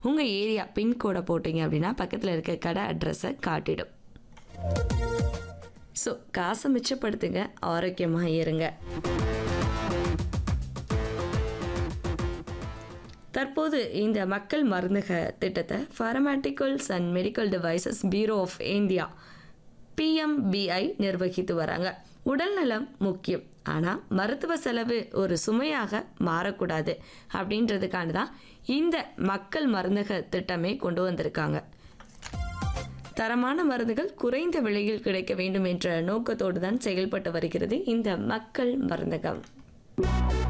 உங்கள் ஏரியா பின்கோடை போட்டீங்க அப்படின்னா பக்கத்தில் இருக்க கடை அட்ரஸை காட்டிடும் ஸோ காசை மிச்சப்படுத்துங்க ஆரோக்கியமாக இருங்க தற்போது இந்த மக்கள் மருந்தக திட்டத்தை pharmaceuticals and medical devices bureau of India PMBI நிர்வகித்து வராங்க உடல்நலம் முக்கியம் ஆனால் மருத்துவ செலவு ஒரு சுமையாக மாறக்கூடாது அப்படின்றதுக்கான தான் இந்த மக்கள் மருந்தக திட்டமே கொண்டு வந்திருக்காங்க தரமான மருந்துகள் குறைந்த விலையில் கிடைக்க வேண்டும் என்ற நோக்கத்தோடு தான் செயல்பட்டு வருகிறது இந்த மக்கள் மருந்தகம்